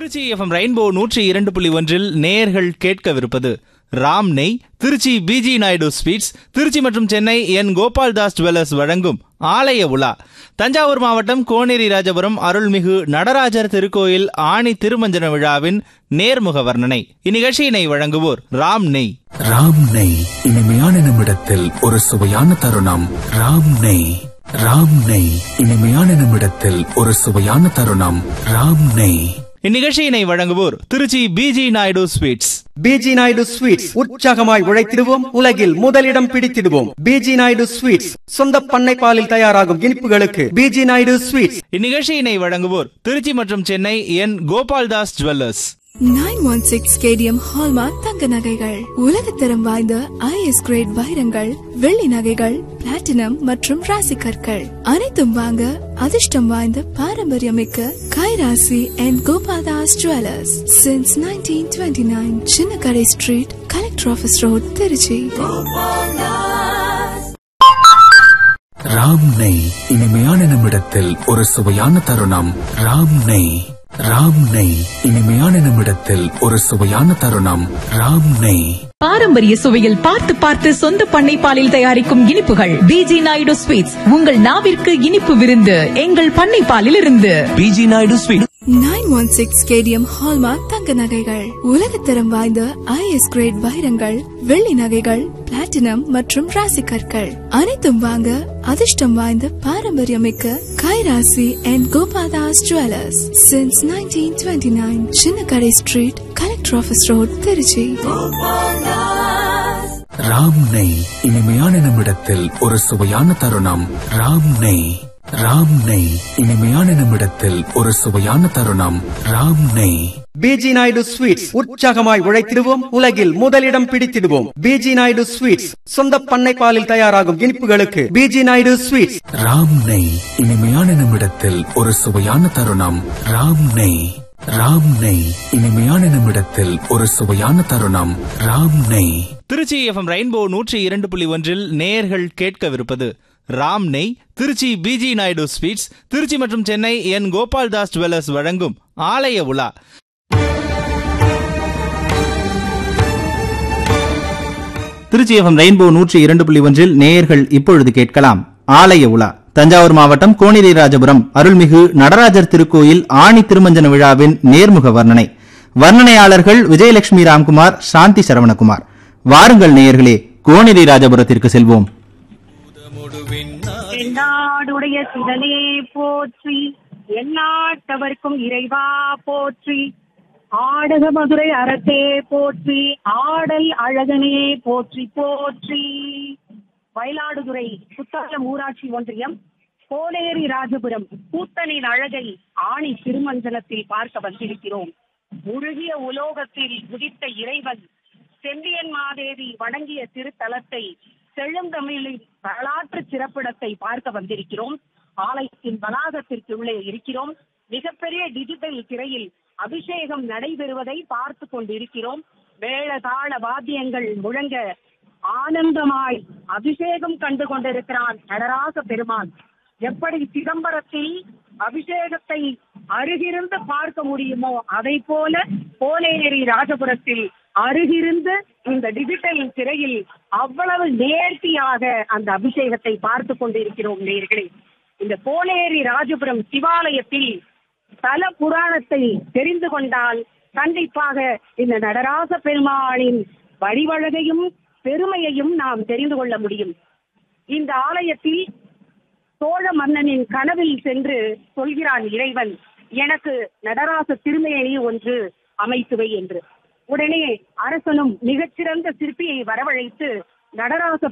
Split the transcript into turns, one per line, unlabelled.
Trichy FM rainbow நூற்றி இரண்டு புள்ளி ஒன்றில் நேயர்கள் கேட்கவிருப்பது ராம் நெய் திருச்சி பிஜி நாயுடு ஸ்வீட்ஸ் திருச்சி மற்றும் சென்னை என் கோபால்தாஸ் ஜுவல்லர்ஸ் வழங்கும் ஆலய உலா தஞ்சாவூர் மாவட்டம் கோனேரி ராஜபுரம் அருள்மிகு நடராஜர் திருக்கோயில் ஆணி திருமஞ்சன விழாவின் நேர்முக வர்ணனை இந்நிகழ்ச்சியினை வழங்குவோர் ராம் நெய்
ராம் நெய் இனிமையான நிமிடத்தில் ஒரு சுவையான தருணம் ராம் நெய் ராம் நெய் இனிமையான நிமிடத்தில் ஒரு சுவையான தருணம் ராம் நெய்
இந்நிகழ்ச்சியினை வழங்குவோர் Trichy PG Naidu sweets
PG Naidu sweets உற்சாகமாய் உழைத்திடுவோம் உலகில் முதலிடம் பிடித்திடுவோம் பிஜி நாயுடு ஸ்வீட்ஸ் சொந்த பண்ணை பாலில் தயாராகும் இனிப்புகளுக்கு பிஜி நாயுடு ஸ்வீட்ஸ்
இந்நிகழ்ச்சியினை வழங்குவோர் திருச்சி மற்றும் Chennai N Gopaldas jewellers
nine one six KDM hallmark தங்க நகைகள் உலகத்தரம் வாய்ந்த ஐஎஸ் கிரேட் வைரங்கள் வெள்ளி நகைகள் பிளாட்டினம் மற்றும் ராசி கற்கள் அனைத்தும் வாங்க அதிர்ஷ்டம் வாய்ந்த பாரம்பரியமிக்க கைராசி and Gopaldas jewellers since nineteen twenty nine Chinnakadai street collector office road Trichy
Ram நெய் இனிமையான நிமிடத்தில் ஒரு சுவையான தருணம் ராம் நெய் ராம் நெய் இனிமையான நிமிடத்தில் ஒரு சுவையான தருணம் ராம் நெய்
பாரம்பரிய சுவையில் பார்த்து பார்த்து சொந்த பண்ணை பாலில் தயாரிக்கும் இனிப்புகள் பிஜி நாயுடு ஸ்வீட்ஸ் உங்கள் நாவிற்கு இனிப்பு விருந்து எங்கள் பண்ணை பாலில் இருந்து
PG Naidu sweet
nine one six KDM hallmark தங்க நகைகள் உலகத்தரம் வாய்ந்த ஐஎஸ் கிரேட் வைரங்கள் வெள்ளி நகைகள் பிளாட்டினம் மற்றும் ராசி கற்கள் அனைத்தும் வாங்க அதிர்ஷ்டம் வாய்ந்த பாரம்பரியமிக்க கைராசி and Gopaldas jewellers since nineteen twenty nine Chinnakadai street collector office road Trichy
Ram நெய் இனிமையான நிமிடத்தில் ஒரு சுவையான தருணம் ராம் நெய் ராம் நெய் இனிமையான நிமிடத்தில் ஒரு சுவையான தருணம் ராம் நெய்
பிஜி நாயுடு ஸ்வீட்ஸ் உற்சாகமாய் உழைத்திடுவோம் உலகில் முதலிடம் பிடித்திடுவோம் பிஜி நாயுடு ஸ்வீட்ஸ் சொந்த பண்ணை பாலில் தயாராகும் இனிப்புகளுக்கு பிஜி நாயுடு ஸ்வீட்ஸ்
ராம் நெய் இனிமையான நிமிடத்தில் ஒரு சுவையான தருணம் ராம் நெய் ராம் நெய் இனிமையான நிமிடத்தில் ஒரு சுவையான தருணம் ராம் நெய்
திருச்சி எஃப்எம் ரெயின்போ நூற்றி இரண்டு புள்ளி ஒன்றில் நேயர்கள் கேட்கவிருப்பது ராம் நெய் திருச்சி பிஜி நாயுடு ஸ்வீட்ஸ் திருச்சி மற்றும் சென்னை என் கோபால்தாஸ் ஜுவல்லர்ஸ் வழங்கும் ஆலய உலா திருச்சி எஃப்எம் ரெயின்போ நூற்றி இரண்டு புள்ளி ஒன்றில் நேயர்கள் இப்பொழுது கேட்கலாம் ஆலய உலா தஞ்சாவூர் மாவட்டம் கோனேரி ராஜபுரம் அருள்மிகு நடராஜர் திருக்கோயில் ஆணி திருமஞ்சன விழாவின் நேர்முக வர்ணனை வர்ணனையாளர்கள் விஜயலட்சுமி ராம்குமார் சாந்தி சரவணகுமார் வாருங்கள் நேயர்களே கோனேரி ராஜபுரத்திற்கு செல்வோம்
என்னாடுடைய சிவனே போற்றி எந்நாட்டவர்க்கும் இறைவா போற்றி ஆடக மதுரை அரசே போற்றி ஆடல் அழகனே போற்றி போற்றி மயிலாடுதுறை குத்தாலம் ஊராட்சி ஒன்றியம் கோலேரி ராஜபுரம் கூத்தனின் அழகை ஆணி திருமஞ்சனத்தில் பார்க்க வந்திருக்கிறோம் முழுகிய உலோகத்தில் உதித்த இறைவன் செம்பியன் மாதேவி வணங்கிய திருத்தலத்தை செழுந்தமிழின் வரலாற்று சிறப்பிடத்தை பார்க்க வந்திருக்கிறோம் ஆலயத்தின் வளாகத்திற்கு உள்ளே இருக்கிறோம் மிகப்பெரிய டிஜிட்டல் திரையில் அபிஷேகம் நடைபெறுவதை பார்த்து கொண்டிருக்கிறோம் மேளதாள வாத்தியங்கள் முழங்க ஆனந்தமாய் அபிஷேகம் கண்டு கொண்டிருக்கிறான் நடராச பெருமான் எப்படி சிதம்பரத்தில் அபிஷேகத்தை அருகிருந்து பார்க்க முடியுமோ அதை போல கோலேரி ராஜபுரத்தில் அருகிருந்து இந்த டிஜிட்டல் திரையில் அவ்வளவு நேர்த்தியாக அந்த அபிஷேகத்தை பார்த்து கொண்டிருக்கிறோம் நேர்களே இந்த கோலேரி ராஜபுரம் சிவாலயத்தில் தல புராணத்தை தெரிந்து கொண்டால் கண்டிப்பாக இந்த நடராச பெருமாளின் வழிவழகையும் பெருமையையும் நாம் தெரிந்து கொள்ள முடியும் இந்த ஆலயத்தில் சோழ மன்னனின் கனவில் சென்று சொல்கிறான் இறைவன் எனக்கு நடராச திருமேனி ஒன்று அமைத்துவை என்று உடனே அரசனும் மிகச்சிறந்த சிற்பியை வரவழைத்து நடராச